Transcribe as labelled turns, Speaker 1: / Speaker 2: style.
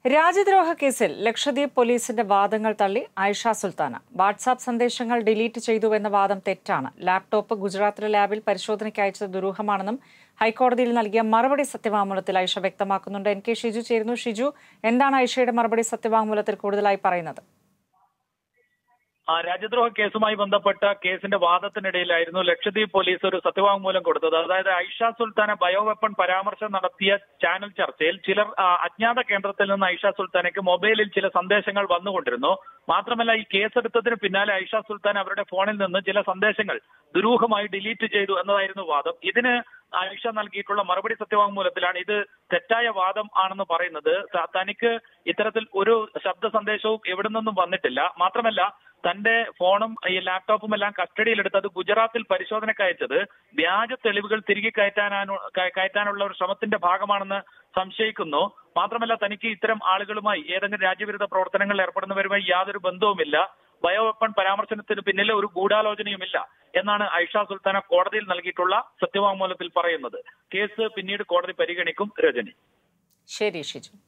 Speaker 1: രാജ്യദ്രോഹ കേസിൽ ലക്ഷദ്വീപ് പോലീസിന്റെ വാദങ്ങൾ തള്ളി ആയിഷ സുൽത്താന വാട്സാപ്പ് സന്ദേശങ്ങൾ ഡിലീറ്റ് ചെയ്തുവെന്ന വാദം തെറ്റാണ് ലാപ്ടോപ്പ് ഗുജറാത്തിലെ ലാബിൽ പരിശോധനയ്ക്ക് അയച്ചത് ദുരൂഹമാണെന്നും ഹൈക്കോടതിയിൽ നൽകിയ മറുപടി സത്യവാങ്മൂലത്തിൽ ഐഷ വ്യക്തമാക്കുന്നുണ്ട് എൻ കെ ഷിജു ചേരുന്നു ഷിജു എന്താണ് ഐഷയുടെ മറുപടി സത്യവാങ്മൂലത്തിൽ കൂടുതലായി പറയുന്നത്
Speaker 2: ആ രാജ്യദ്രോഹ കേസുമായി ബന്ധപ്പെട്ട കേസിന്റെ വാദത്തിനിടയിലായിരുന്നു ലക്ഷദ്വീപ് പോലീസ് ഒരു സത്യവാങ്മൂലം കൊടുത്തത് അതായത് ഐഷ സുൽത്താന ബയോവെപ്പൺ പരാമർശം നടത്തിയ ചാനൽ ചർച്ചയിൽ ചിലർ ആ, അജ്ഞാത കേന്ദ്രത്തിൽ നിന്ന് ഐഷ സുൽത്താനയ്ക്ക് മൊബൈലിൽ ചില സന്ദേശങ്ങൾ വന്നുകൊണ്ടിരുന്നു മാത്രമല്ല ഈ കേസെടുത്തതിന് പിന്നാലെ ഐഷ സുൽത്താൻ അവരുടെ ഫോണിൽ നിന്ന് ചില സന്ദേശങ്ങൾ ദുരൂഹമായി ഡിലീറ്റ് ചെയ്തു എന്നതായിരുന്നു വാദം ഇതിന് ഐഷ നൽകിയിട്ടുള്ള മറുപടി സത്യവാങ്മൂലത്തിലാണ് ഇത് തെറ്റായ വാദം ആണെന്ന് പറയുന്നത് ത- തനിക്ക് ഇത്തരത്തിൽ ഒരു ശബ്ദ സന്ദേശവും എവിടെ നിന്നും വന്നിട്ടില്ല മാത്രമല്ല തന്റെ ഫോണും ഈ ലാപ്ടോപ്പും എല്ലാം കസ്റ്റഡിയിലെടുത്ത് അത് ഗുജറാത്തിൽ പരിശോധനയ്ക്ക് അയച്ചത് വ്യാജ തെളിവുകൾ തിരികെ കയറ്റാനാണ് കയ- കയറ്റാനുള്ള ഒരു ശ്രമത്തിന്റെ ഭാഗമാണെന്ന് സംശയിക്കുന്നു മാത്രമല്ല തനിക്ക് ഇത്തരം ആളുകളുമായി ഏതെങ്കിലും രാജ്യവിരുദ്ധ പ്രവർത്തനങ്ങളിൽ ഏർപ്പെടുന്നവരുമായി യാതൊരു ബന്ധവുമില്ല ബയോവെപ്പൺ പരാമർശനത്തിന് പിന്നിൽ ഒരു ഗൂഢാലോചനയുമില്ല എന്നാണ് ഐഷ സുൽത്താന കോടതിയിൽ നൽകിയിട്ടുള്ള സത്യവാങ്മൂലത്തിൽ പറയുന്നത് കേസ് പിന്നീട് കോടതി പരിഗണിക്കും രജനി
Speaker 1: ശരി ഷിജു